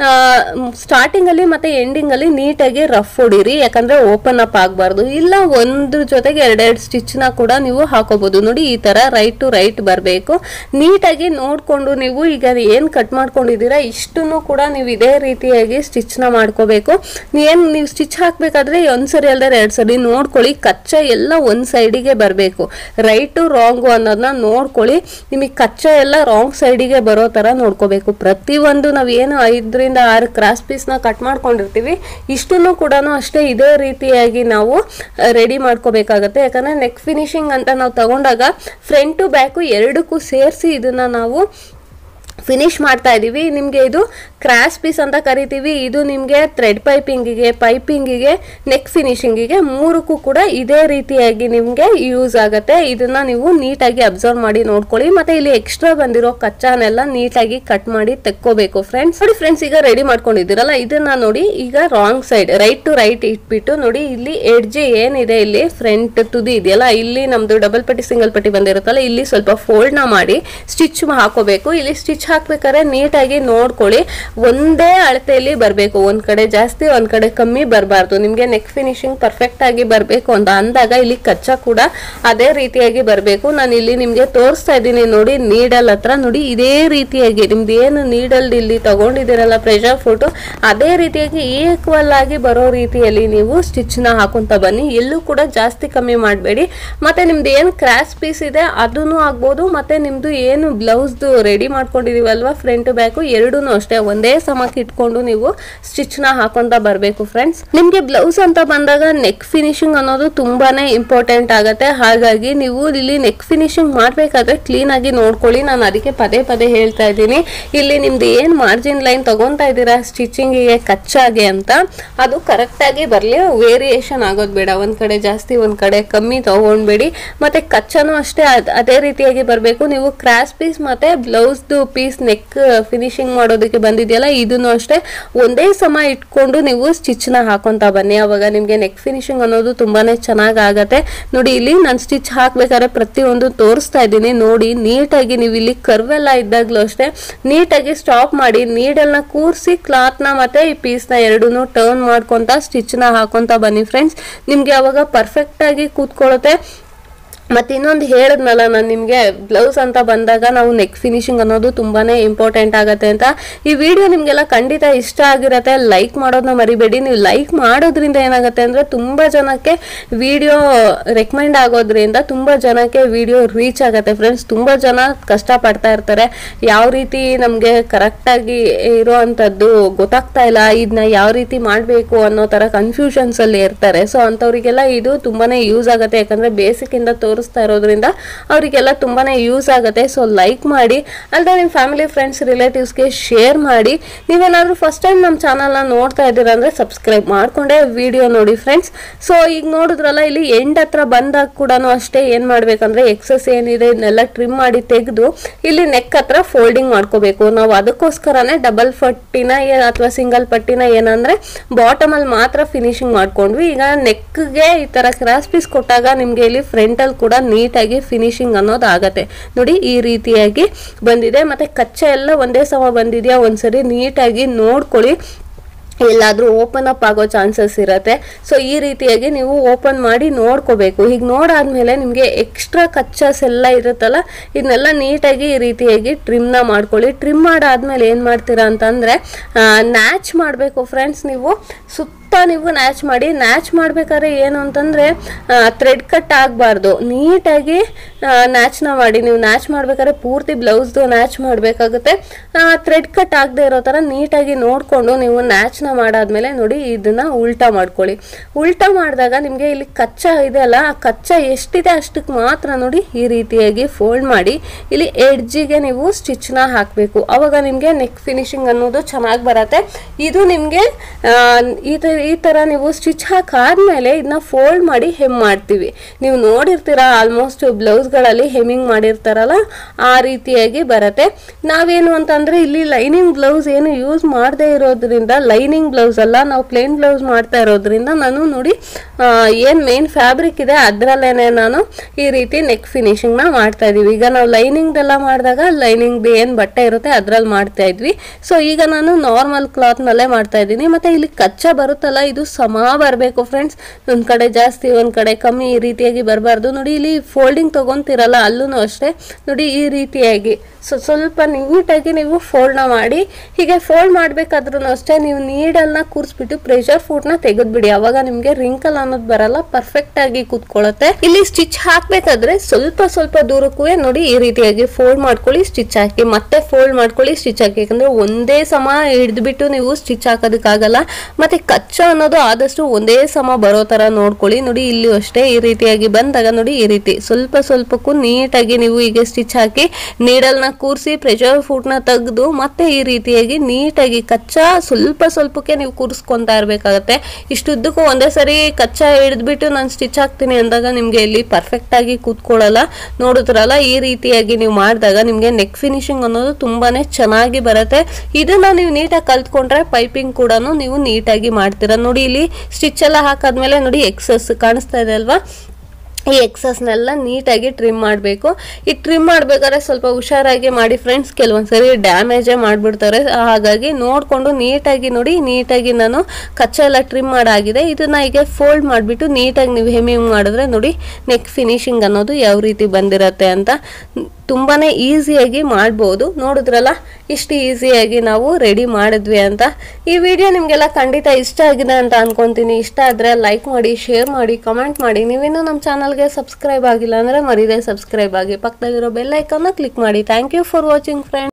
ಸ್ಟಾರ್ಟಿಂಗ್ ಅಲ್ಲಿ ಮತ್ತೆ ಎಂಡಿಂಗ್ ಅಲ್ಲಿ ನೀಟಾಗಿ ರಫ್ ಹೊಡಿರಿ ಯಾಕಂದ್ರೆ ಓಪನ್ ಅಪ್ ಆಗಬಾರ್ದು ಇಲ್ಲ ಒಂದ್ರ ಜೊತೆಗೆ ಎರಡೆರಡು ಸ್ಟಿಚ್ ನ ಕೂಡ ನೀವು ಹಾಕೋಬಹುದು ನೋಡಿ ಈ ತರ ರೈಟ್ ಟು ರೈಟ್ ಬರಬೇಕು ನೀಟಾಗಿ ನೋಡ್ಕೊಂಡು ನೀವು ಈಗ ಏನ್ ಕಟ್ ಮಾಡ್ಕೊಂಡಿದ್ದೀರಾ ಇಷ್ಟನ್ನು ಕೂಡ ನೀವು ಇದೇ ರೀತಿಯಾಗಿ ಸ್ಟಿಚ್ ನ ಮಾಡ್ಕೋಬೇಕು ಏನ್ ನೀವು ಸ್ಟಿಚ್ ಹಾಕ್ಬೇಕಾದ್ರೆ ಒಂದ್ಸರಿ ಅಲ್ದರೆ ಎರಡ್ ಸರಿ ನೋಡ್ಕೊಳ್ಳಿ ಕಚ್ಚಾ ಎಲ್ಲ ಒಂದ್ ಸೈಡಿಗೆ ಬರಬೇಕು ರೈಟು ರಾಂಗು ಅನ್ನೋದನ್ನ ನೋಡ್ಕೊಳ್ಳಿ ನಿಮಗೆ ಕಚ್ಚಾ ಎಲ್ಲ ರಾಂಗ್ ಸೈಡಿಗೆ ಬರೋ ತರ ನೋಡ್ಕೋಬೇಕು ಪ್ರತಿಯೊಂದು ನಾವು ಏನು ಐದರಿಂದ ಆರು ಕ್ರಾಸ್ ಪೀಸ್ ನ ಕಟ್ ಮಾಡ್ಕೊಂಡಿರ್ತೀವಿ ಇಷ್ಟನ್ನು ಕೂಡ ಅಷ್ಟೇ ಇದೇ ರೀತಿಯಾಗಿ ನಾವು ರೆಡಿ ಮಾಡ್ಕೋಬೇಕಾಗತ್ತೆ ಯಾಕಂದ್ರೆ ನೆಕ್ ಫಿನಿಶಿಂಗ್ ಅಂತ ನಾವು ತಗೊಂಡಾಗ ಫ್ರಂಟ್ ಟು ಬ್ಯಾಕು ಎರಡಕ್ಕೂ ಸೇರಿಸಿ ಇದನ್ನ ನಾವು ಫಿನಿಶ್ ಮಾಡ್ತಾ ಇದೀವಿ ನಿಮಗೆ ಇದು ಕ್ರಾಸ್ ಪೀಸ್ ಅಂತ ಕರಿತೀವಿ ಇದು ನಿಮಗೆ ಥ್ರೆಡ್ ಪೈಪಿಂಗಿಗೆ ಪೈಪಿಂಗಿಗೆ ನೆಕ್ ಫಿನಿಶಿಂಗಿಗೆ ಮೂರಕ್ಕೂ ಕೂಡ ಇದೇ ರೀತಿಯಾಗಿ ನಿಮಗೆ ಯೂಸ್ ಆಗುತ್ತೆ ಇದನ್ನ ನೀವು ನೀಟಾಗಿ ಅಬ್ಸರ್ವ್ ಮಾಡಿ ನೋಡ್ಕೊಳ್ಳಿ ಮತ್ತೆ ಇಲ್ಲಿ ಎಕ್ಸ್ಟ್ರಾ ಬಂದಿರೋ ಕಚ್ಚಾನೆಲ್ಲ ನೀಟಾಗಿ ಕಟ್ ಮಾಡಿ ತೆಕ್ಕೋಬೇಕು ಫ್ರೆಂಡ್ಸ್ ನೋಡಿ ಫ್ರೆಂಡ್ಸ್ ಈಗ ರೆಡಿ ಮಾಡ್ಕೊಂಡಿದ್ದೀರಲ್ಲ ಇದನ್ನ ನೋಡಿ ಈಗ wrong side right to right ಇಟ್ಬಿಟ್ಟು ನೋಡಿ ಇಲ್ಲಿ ಎಡ್ಜ್ ಏನಿದೆ ಇಲ್ಲಿ ಫ್ರಂಟ್ ತುದಿ ಇದೆಯಲ್ಲ ಇಲ್ಲಿ ನಮ್ದು ಡಬಲ್ ಪಟ್ಟಿ ಸಿಂಗಲ್ ಪಟ್ಟಿ ಬಂದಿರುತ್ತಲ್ಲ ಇಲ್ಲಿ ಸ್ವಲ್ಪ ಫೋಲ್ಡ್ ನ ಮಾಡಿ ಸ್ಟಿಚ್ ಹಾಕೋಬೇಕು ಇಲ್ಲಿ ಸ್ಟಿಚ್ ಹಾಕ್ಬೇಕಾದ್ರೆ ನೀಟಾಗಿ ನೋಡ್ಕೊಳ್ಳಿ ಒಂದೇ ಅಳತೆಯಲ್ಲಿ ಬರಬೇಕು ಒಂದ್ ಕಡೆ ಜಾಸ್ತಿ ಒಂದ್ ಕಡೆ ಕಮ್ಮಿ ಬರಬಾರ್ದು ನಿಮ್ಗೆ ನೆಕ್ ಫಿನಿಶಿಂಗ್ ಪರ್ಫೆಕ್ಟ್ ಆಗಿ ಬರಬೇಕು ಅಂತ ಅಂದಾಗ ಇಲ್ಲಿ ಕಚ್ಚಾ ಕೂಡ ಅದೇ ರೀತಿಯಾಗಿ ಬರಬೇಕು ನಾನು ಇಲ್ಲಿ ನಿಮ್ಗೆ ತೋರಿಸ್ತಾ ಇದ್ದೀನಿ ನೋಡಿ ನೀಡಲ್ ಹತ್ರ ನೋಡಿ ಇದೇ ರೀತಿಯಾಗಿ ನಿಮ್ದು ಏನು ನೀಡಲ್ ಇಲ್ಲಿ ತಗೊಂಡಿದ್ದೀರಲ್ಲ ಪ್ರೆಷರ್ ಫೋಟೋ ಅದೇ ರೀತಿಯಾಗಿ ಈಕ್ವಲ್ ಆಗಿ ಬರೋ ರೀತಿಯಲ್ಲಿ ನೀವು ಸ್ಟಿಚ್ ನ ಹಾಕೊಂತ ಬನ್ನಿ ಎಲ್ಲೂ ಕೂಡ ಜಾಸ್ತಿ ಕಮ್ಮಿ ಮಾಡಬೇಡಿ ಮತ್ತೆ ನಿಮ್ದು ಏನು ಕ್ರಾಸ್ ಪೀಸ್ ಇದೆ ಅದನ್ನು ಆಗ್ಬೋದು ಮತ್ತೆ ನಿಮ್ದು ಏನು ಬ್ಲೌಸ್ದು ರೆಡಿ ಮಾಡ್ಕೊಂಡಿದೀವಲ್ವಾ ಫ್ರಂಟ್ ಬ್ಯಾಕು ಎರಡೂ ಅಷ್ಟೇ ಒಂದೇ ಸಮಕ್ಕೆ ಇಟ್ಕೊಂಡು ನೀವು ಸ್ಟಿಚ್ ನ ಹಾಕೊಂತ ಬರಬೇಕು ಫ್ರೆಂಡ್ಸ್ ನಿಮ್ಗೆ ಬ್ಲೌಸ್ ಅಂತ ಬಂದಾಗ ನೆಕ್ ಫಿನಿಶಿಂಗ್ ಅನ್ನೋದು ತುಂಬಾನೇ ಇಂಪಾರ್ಟೆಂಟ್ ಆಗತ್ತೆ ಹಾಗಾಗಿ ನೀವು ಇಲ್ಲಿ ನೆಕ್ ಫಿನಿಶಿಂಗ್ ಮಾಡ್ಬೇಕಾದ್ರೆ ಕ್ಲೀನ್ ಆಗಿ ನೋಡ್ಕೊಳ್ಳಿ ನಾನು ಅದಕ್ಕೆ ಪದೇ ಪದೇ ಹೇಳ್ತಾ ಇದ್ದೀನಿ ಇಲ್ಲಿ ನಿಮ್ದು ಏನ್ ಮಾರ್ಜಿನ್ ಲೈನ್ ತಗೊಂತಾ ಇದ್ದೀರಾ ಸ್ಟಿಚಿಂಗಿಗೆ ಕಚ್ಚಾಗೆ ಅಂತ ಅದು ಕರೆಕ್ಟ್ ಆಗಿ ಬರ್ಲಿ ವೇರಿಯೇಷನ್ ಆಗೋದು ಬೇಡ ಒಂದ್ ಕಡೆ ಜಾಸ್ತಿ ಒಂದ್ ಕಡೆ ಕಮ್ಮಿ ತಗೊಂಡ್ಬೇಡಿ ಮತ್ತೆ ಕಚ್ಚನೂ ಅಷ್ಟೇ ಅದ್- ಅದೇ ರೀತಿಯಾಗಿ ಬರಬೇಕು ನೀವು ಕ್ರಾಸ್ ಪೀಸ್ ಮತ್ತೆ ಬ್ಲೌಸ್ದು ಪೀಸ್ ನೆಕ್ ಫಿನಿಶಿಂಗ್ ಮಾಡೋದಕ್ಕೆ ಬಂದಿದೆಯಲ್ಲ ಇದನ್ನು ಅಷ್ಟೇ ಒಂದೇ ಸಮ ಇಟ್ಕೊಂಡು ನೀವು ಸ್ಟಿಚ್ ನ ಹಾಕೊಂತ ಬನ್ನಿ ಅವಾಗ ನಿಮ್ಗೆ ನೆಕ್ ಫಿನಿಶಿಂಗ್ ಅನ್ನೋದು ತುಂಬಾನೇ ಚೆನ್ನಾಗ್ ಆಗತ್ತೆ ನೋಡಿ ಇಲ್ಲಿ ನಾನು ಸ್ಟಿಚ್ ಹಾಕ್ಬೇಕಾದ್ರೆ ಪ್ರತಿಯೊಂದು ತೋರಿಸ್ತಾ ಇದ್ದೀನಿ ನೋಡಿ ನೀಟಾಗಿ ನೀವು ಇಲ್ಲಿ ಕರ್ವ್ ಎಲ್ಲ ಇದ್ದಾಗ್ಲೂ ಅಷ್ಟೇ ನೀಟಾಗಿ ಸ್ಟಾಪ್ ಮಾಡಿ ನೀಡಲ್ನ ಕೂರಿಸಿ ಕ್ಲಾತ್ನ ಮತ್ತೆ ಈ ಪೀಸ್ನ ಎರಡೂ ಟರ್ನ್ ಮಾಡ್ಕೊಂತ ಸ್ಟಿಚ್ ನ ಹಾಕೊಂತ ಬನ್ನಿ ಫ್ರೆಂಡ್ಸ್ ನಿಮ್ಗೆ ಅವಾಗ ಪರ್ಫೆಕ್ಟ್ ಆಗಿ ಕೂತ್ಕೊಳ್ಳುತ್ತೆ ಮತ್ತೆ ಇನ್ನೊಂದು ಹೇಳಿದ್ನಲ್ಲ ನಾನು ನಿಮಗೆ ಬ್ಲೌಸ್ ಅಂತ ಬಂದಾಗ ನಾವು ನೆಕ್ ಫಿನಿಶಿಂಗ್ ಅನ್ನೋದು ತುಂಬಾನೇ ಇಂಪಾರ್ಟೆಂಟ್ ಆಗುತ್ತೆ ಅಂತ ಈ ವಿಡಿಯೋ ನಿಮಗೆಲ್ಲ ಖಂಡಿತ ಇಷ್ಟ ಆಗಿರತ್ತೆ ಲೈಕ್ ಮಾಡೋದನ್ನ ಮರಿಬೇಡಿ ನೀವು ಲೈಕ್ ಮಾಡೋದ್ರಿಂದ ಏನಾಗುತ್ತೆ ಅಂದ್ರೆ ತುಂಬಾ ಜನಕ್ಕೆ ವಿಡಿಯೋ ರೆಕಮೆಂಡ್ ಆಗೋದ್ರಿಂದ ತುಂಬಾ ಜನಕ್ಕೆ ವಿಡಿಯೋ ರೀಚ್ ಆಗುತ್ತೆ ಫ್ರೆಂಡ್ಸ್ ತುಂಬಾ ಜನ ಕಷ್ಟ ಪಡ್ತಾ ಇರ್ತಾರೆ ಯಾವ ರೀತಿ ನಮಗೆ ಕರೆಕ್ಟಾಗಿ ಇರೋ ಅಂಥದ್ದು ಗೊತ್ತಾಗ್ತಾ ಇಲ್ಲ ಇದನ್ನ ಯಾವ ರೀತಿ ಮಾಡಬೇಕು ಅನ್ನೋ ಥರ ಕನ್ಫ್ಯೂಷನ್ಸ್ ಅಲ್ಲಿ ಇರ್ತಾರೆ ಸೊ ಅಂಥವ್ರಿಗೆಲ್ಲ ಇದು ತುಂಬಾನೇ ಯೂಸ್ ಆಗುತ್ತೆ ಯಾಕಂದ್ರೆ ಬೇಸಿಕ್ ಇಂದ ತೋರಿಸ್ತಾ ಇರೋದ್ರಿಂದ ಅವರಿಗೆಲ್ಲ ತುಂಬಾನೇ ಯೂಸ್ ಆಗುತ್ತೆ ಸೊ ಲೈಕ್ ಮಾಡಿ ಅಲ್ಲದೆ ನಿಮ್ಮ ಫ್ಯಾಮಿಲಿ ಫ್ರೆಂಡ್ಸ್ ರಿಲೇಟಿವ್ಸ್ಗೆ ಶೇರ್ ಮಾಡಿ ನೀವೇನಾದ್ರೂ ಫಸ್ಟ್ ಟೈಮ್ ನಮ್ಮ ಚಾನಲ್ನ ನೋಡ್ತಾ ಇದ್ದೀರಾ ಅಂದ್ರೆ ಸಬ್ಸ್ಕ್ರೈಬ್ ಮಾಡ್ಕೊಂಡೆ ವಿಡಿಯೋ ನೋಡಿ ಫ್ರೆಂಡ್ಸ್ ಸೊ ಈಗ ನೋಡಿದ್ರಲ್ಲ ಇಲ್ಲಿ ಎಂಡ್ ಹತ್ರ ಬಂದಾಗ ಕೂಡ ಅಷ್ಟೇ ಏನ್ ಮಾಡ್ಬೇಕಂದ್ರೆ ಎಕ್ಸಸ್ ಏನಿದೆ ಇದನ್ನೆಲ್ಲ ಟ್ರಿಮ್ ಮಾಡಿ ತೆಗೆದು ಇಲ್ಲಿ ನೆಕ್ ಹತ್ರ ಫೋಲ್ಡಿಂಗ್ ಮಾಡ್ಕೋಬೇಕು ನಾವು ಅದಕ್ಕೋಸ್ಕರನೇ ಡಬಲ್ ಪಟ್ಟಿನ ಅಥವಾ ಸಿಂಗಲ್ ಪಟ್ಟಿನ ಏನಂದ್ರೆ ಬಾಟಮ್ ಅಲ್ಲಿ ಮಾತ್ರ ಫಿನಿಶಿಂಗ್ ಮಾಡ್ಕೊಂಡ್ವಿ ಈಗ ನೆಕ್ಗೆ ಈ ತರ ಕ್ರಾಸ್ ಪೀಸ್ ಕೊಟ್ಟಾಗ ನಿಮ್ಗೆ ಇಲ್ಲಿ ಫ್ರಂಟ್ ಅಲ್ಲಿ ಕೂಡ ನೀಟಾಗಿ ಫಿನಿಶಿಂಗ್ ಅನ್ನೋದು ಆಗತ್ತೆ ನೋಡಿ ಈ ರೀತಿಯಾಗಿ ಬಂದಿದೆ ಮತ್ತೆ ಕಚ್ಚಾ ಎಲ್ಲ ಒಂದೇ ಸಮ ಬಂದಿದ್ಯಾ ಒಂದ್ಸರಿ ನೀಟಾಗಿ ನೋಡ್ಕೊಳ್ಳಿ ಎಲ್ಲಾದ್ರೂ ಓಪನ್ ಅಪ್ ಆಗೋ ಚಾನ್ಸಸ್ ಇರತ್ತೆ ಸೊ ಈ ರೀತಿಯಾಗಿ ನೀವು ಓಪನ್ ಮಾಡಿ ನೋಡ್ಕೋಬೇಕು ಹೀಗೆ ನೋಡಾದ್ಮೇಲೆ ನಿಮಗೆ ಎಕ್ಸ್ಟ್ರಾ ಕಚ್ಚಾಸ್ ಎಲ್ಲ ಇರುತ್ತಲ್ಲ ಇದನ್ನೆಲ್ಲ ನೀಟಾಗಿ ಈ ರೀತಿಯಾಗಿ ಟ್ರಿಮ್ನ ಮಾಡ್ಕೊಳ್ಳಿ ಟ್ರಿಮ್ ಮಾಡಾದ್ಮೇಲೆ ಏನು ಮಾಡ್ತೀರಾ ಅಂತಂದ್ರೆ ನ್ಯಾಚ್ ಮಾಡಬೇಕು ಫ್ರೆಂಡ್ಸ್ ನೀವು ಸುತ್ತ ನೀವು ನ್ಯಾಚ್ ಮಾಡಿ ನ್ಯಾಚ್ ಮಾಡ್ಬೇಕಾದ್ರೆ ಏನು ಅಂತಂದ್ರೆ ಥ್ರೆಡ್ ಕಟ್ ಆಗಬಾರ್ದು ನೀಟಾಗಿ ನ್ಯಾಚ್ನ ಮಾಡಿ ನೀವು ನ್ಯಾಚ್ ಮಾಡ್ಬೇಕಾದ್ರೆ ಪೂರ್ತಿ ಬ್ಲೌಸ್ದು ನ್ಯಾಚ್ ಮಾಡಬೇಕಾಗುತ್ತೆ ಥ್ರೆಡ್ ಕಟ್ ಆಗದೆ ಇರೋ ಥರ ನೀಟಾಗಿ ನೋಡಿಕೊಂಡು ನೀವು ನ್ಯಾಚ್ನ ಮಾಡಾದ್ಮೇಲೆ ನೋಡಿ ಇದನ್ನ ಉಲ್ಟಾ ಮಾಡ್ಕೊಳ್ಳಿ ಉಲ್ಟಾ ಮಾಡಿದಾಗ ನಿಮಗೆ ಇಲ್ಲಿ ಕಚ್ಚಾ ಇದೆ ಅಲ್ಲ ಆ ಕಚ್ಚಾ ಎಷ್ಟಿದೆ ಅಷ್ಟಕ್ಕೆ ಮಾತ್ರ ನೋಡಿ ಈ ರೀತಿಯಾಗಿ ಫೋಲ್ಡ್ ಮಾಡಿ ಇಲ್ಲಿ ಎಡ್ಜಿಗೆ ನೀವು ಸ್ಟಿಚ್ನ ಹಾಕಬೇಕು ಅವಾಗ ನಿಮಗೆ ನೆಕ್ ಫಿನಿಶಿಂಗ್ ಅನ್ನೋದು ಚೆನ್ನಾಗಿ ಬರುತ್ತೆ ಇದು ನಿಮಗೆ ಈ ತ- ಈ ಥರ ನೀವು ಸ್ಟಿಚ್ ಹಾಕಾದ್ಮೇಲೆ ಇದನ್ನ ಫೋಲ್ಡ್ ಮಾಡಿ ಹೆಮ್ ಮಾಡ್ತೀವಿ ನೀವು ನೋಡಿರ್ತೀರ ಆಲ್ಮೋಸ್ಟ್ ಬ್ಲೌಸ್ಗಳಲ್ಲಿ ಹೆಮ್ಮಿಂಗ್ ಮಾಡಿರ್ತಾರಲ್ಲ ಆ ರೀತಿಯಾಗಿ ಬರುತ್ತೆ ನಾವೇನು ಅಂತಂದ್ರೆ ಇಲ್ಲಿ ಲೈನಿಂಗ್ ಬ್ಲೌಸ್ ಏನು ಯೂಸ್ ಮಾಡದೇ ಇರೋದ್ರಿಂದ ಲೈನಿಂಗ್ ಬ್ಲೌಸ್ ಅಲ್ಲ ನಾವು ಪ್ಲೇನ್ ಬ್ಲೌಸ್ ಮಾಡ್ತಾ ಇರೋದ್ರಿಂದ ನಾನು ನೋಡಿ ಏನು ಮೇನ್ ಫ್ಯಾಬ್ರಿಕ್ ಇದೆ ಅದರಲ್ಲೇನೆ ನಾನು ಈ ರೀತಿ ನೆಕ್ ಫಿನಿಶಿಂಗ್ನ ಮಾಡ್ತಾ ಇದೀವಿ ಈಗ ನಾವು ಲೈನಿಂಗ್ದೆಲ್ಲ ಮಾಡಿದಾಗ ಲೈನಿಂಗ್ದು ಏನು ಬಟ್ಟೆ ಇರುತ್ತೆ ಅದ್ರಲ್ಲಿ ಮಾಡ್ತಾ ಇದ್ವಿ ಸೊ ಈಗ ನಾನು ನಾರ್ಮಲ್ ಕ್ಲಾತ್ನಲ್ಲೇ ಮಾಡ್ತಾ ಇದ್ದೀನಿ ಮತ್ತೆ ಇಲ್ಲಿ ಕಚ್ಚಾ ಬರುತ್ತಲ್ಲ ಇದು ಸಮ ಬರಬೇಕು ಫ್ರೆಂಡ್ಸ್ ಒಂದು ಕಡೆ ಜಾಸ್ತಿ ಒಂದು ಕಡೆ ಕಮ್ಮಿ ಈ ರೀತಿಯಾಗಿ ಬರಬಾರ್ದು ನೋಡಿ ಇಲ್ಲಿ ಫೋಲ್ಡಿಂಗ್ ತೊಗೊಂತಿರಲ್ಲ ಅಲ್ಲೂ ಅಷ್ಟೇ ನೋಡಿ ಈ ರೀತಿಯಾಗಿ ಸೊ ಸ್ವಲ್ಪ ನೀಟಾಗಿ ನೀವು ಫೋಲ್ಡ್ನ ಮಾಡಿ ಹೀಗೆ ಫೋಲ್ಡ್ ಮಾಡಬೇಕಾದ್ರೂ ಅಷ್ಟೇ ನೀವು ನೀಡಲ್ನ ಕೂರಿಸ್ಬಿಟ್ಟು ಪ್ರೆಷರ್ ಫುಡ್ನ ತೆಗೆದ್ಬಿಡಿ ಅವಾಗ ನಿಮಗೆ ರಿಂಕಲ್ ಅನ್ನೋದು ಬರಲ್ಲ ಪರ್ಫೆಕ್ಟ್ ಆಗಿ ಕೂತ್ಕೊಳ್ಳುತ್ತೆ ಇಲ್ಲಿ ಸ್ಟಿಚ್ ಹಾಕ್ಬೇಕಾದ್ರೆ ಸ್ವಲ್ಪ ಸ್ವಲ್ಪ ದೂರಕ್ಕೂ ನೋಡಿ ಈ ರೀತಿಯಾಗಿ ಫೋಲ್ಡ್ ಮಾಡ್ಕೊಳ್ಳಿ ಸ್ಟಿಚ್ ಹಾಕಿ ಮತ್ತೆ ಫೋಲ್ಡ್ ಮಾಡ್ಕೊಳ್ಳಿ ಸ್ಟಿಚ್ ಹಾಕಿ ಯಾಕಂದ್ರೆ ಒಂದೇ ಸಮ ಹಿಡಿದ್ಬಿಟ್ಟು ನೀವು ಸ್ಟಿಚ್ ಹಾಕೋದಕ್ಕಾಗಲ್ಲ ಮತ್ತೆ ಕಚ್ಚಾ ಅನ್ನೋದು ಆದಷ್ಟು ಒಂದೇ ಸಮ ಬರೋ ತರ ನೋಡ್ಕೊಳ್ಳಿ ನೋಡಿ ಇಲ್ಲಿ ಅಷ್ಟೇ ಈ ರೀತಿಯಾಗಿ ಬಂದಾಗ ನೋಡಿ ಈ ರೀತಿ ಸ್ವಲ್ಪ ಸ್ವಲ್ಪಕ್ಕೂ ನೀಟಾಗಿ ನೀವು ಈಗ ಸ್ಟಿಚ್ ಹಾಕಿ ನೀಡಲ್ನ ಕೂರಿಸಿ ಪ್ರೆಷರ್ ಫುಡ್ನ ತೆಗೆದು ಮತ್ತೆ ಈ ರೀತಿಯಾಗಿ ನೀಟಾಗಿ ಕಚ್ಚಾ ಸ್ವಲ್ಪ ಸ್ವಲ್ಪಕ್ಕೆ ನೀವು ಕೂರಿಸ್ಕೊಂತಾ ಇರಬೇಕಾಗತ್ತೆ ಇಷ್ಟುದ್ದಕ್ಕೂ ಒಂದೇ ಸರಿ ಕಚ್ಚಾ ಹಿಡಿದ್ಬಿಟ್ಟು ನಾನು ಸ್ಟಿಚ್ ಹಾಕ್ತೀನಿ ಅಂದಾಗ ನಿಮಗೆ ಇಲ್ಲಿ ಪರ್ಫೆಕ್ಟ್ ಆಗಿ ಕೂತ್ಕೊಳ್ಳಲ್ಲ ನೋಡಿದ್ರಲ್ಲ ಈ ರೀತಿಯಾಗಿ ನೀವು ಮಾಡಿದಾಗ ನಿಮಗೆ ನೆಕ್ ಫಿನಿಶಿಂಗ್ ಅನ್ನೋದು ತುಂಬಾನೇ ಚೆನ್ನಾಗಿ ಬರುತ್ತೆ ಇದನ್ನ ನೀವು ನೀಟಾಗಿ ಕಲ್ತ್ಕೊಂಡ್ರೆ ಪೈಪಿಂಗ್ ಕೂಡ ನೀವು ನೀಟಾಗಿ ಮಾಡ್ತೀರಾ ನೋಡಿ ಇಲ್ಲಿ ಸ್ಟಿಚ್ ಎಲ್ಲ ಹಾಕಾದ್ಮೇಲೆ ನೋಡಿ ಎಕ್ಸಸ್ ಕಾಣಿಸ್ತಾ ಇದೆ ಅಲ್ವಾ ಈ ಎಕ್ಸಸ್ನೆಲ್ಲ ನೀಟಾಗಿ ಟ್ರಿಮ್ ಮಾಡಬೇಕು ಈ ಟ್ರಿಮ್ ಮಾಡಬೇಕಾದ್ರೆ ಸ್ವಲ್ಪ ಹುಷಾರಾಗಿ ಮಾಡಿ ಫ್ರೆಂಡ್ಸ್ ಕೆಲವೊಂದ್ಸರಿ ಡ್ಯಾಮೇಜೇ ಮಾಡಿಬಿಡ್ತಾರೆ ಹಾಗಾಗಿ ನೋಡಿಕೊಂಡು ನೀಟಾಗಿ ನೋಡಿ ನೀಟಾಗಿ ನಾನು ಕಚ್ಚಾ ಎಲ್ಲ ಟ್ರಿಮ್ ಮಾಡಾಗಿದೆ ಇದನ್ನ ಈಗ ಫೋಲ್ಡ್ ಮಾಡಿಬಿಟ್ಟು ನೀಟಾಗಿ ನೀವು ಹೆಮ್ಮಿಂಗ್ ಮಾಡಿದ್ರೆ ನೋಡಿ ನೆಕ್ ಫಿನಿಶಿಂಗ್ ಅನ್ನೋದು ಯಾವ ರೀತಿ ಬಂದಿರತ್ತೆ ಅಂತ ತುಂಬಾನೇ ಈಸಿಯಾಗಿ ಮಾಡ್ಬೋದು ನೋಡಿದ್ರಲ್ಲ ಇಷ್ಟು ಈಸಿಯಾಗಿ ನಾವು ರೆಡಿ ಮಾಡಿದ್ವಿ ಅಂತ ಈ ವಿಡಿಯೋ ನಿಮಗೆಲ್ಲ ಖಂಡಿತ ಇಷ್ಟ ಆಗಿದೆ ಅಂತ ಅನ್ಕೊಂತೀನಿ ಇಷ್ಟ ಆದರೆ ಲೈಕ್ ಮಾಡಿ ಶೇರ್ ಮಾಡಿ ಕಮೆಂಟ್ ಮಾಡಿ ನೀವಿನ್ನೂ ನಮ್ಮ ಚಾನಲ್ಗೆ ಸಬ್ಸ್ಕ್ರೈಬ್ ಆಗಿಲ್ಲ ಅಂದರೆ ಮರಿದೇ ಸಬ್ಸ್ಕ್ರೈಬ್ ಆಗಿ ಪಕ್ಕದಲ್ಲಿರೋ ಬೆಲ್ ಐಕನ್ನ ಕ್ಲಿಕ್ ಮಾಡಿ thank you for watching friends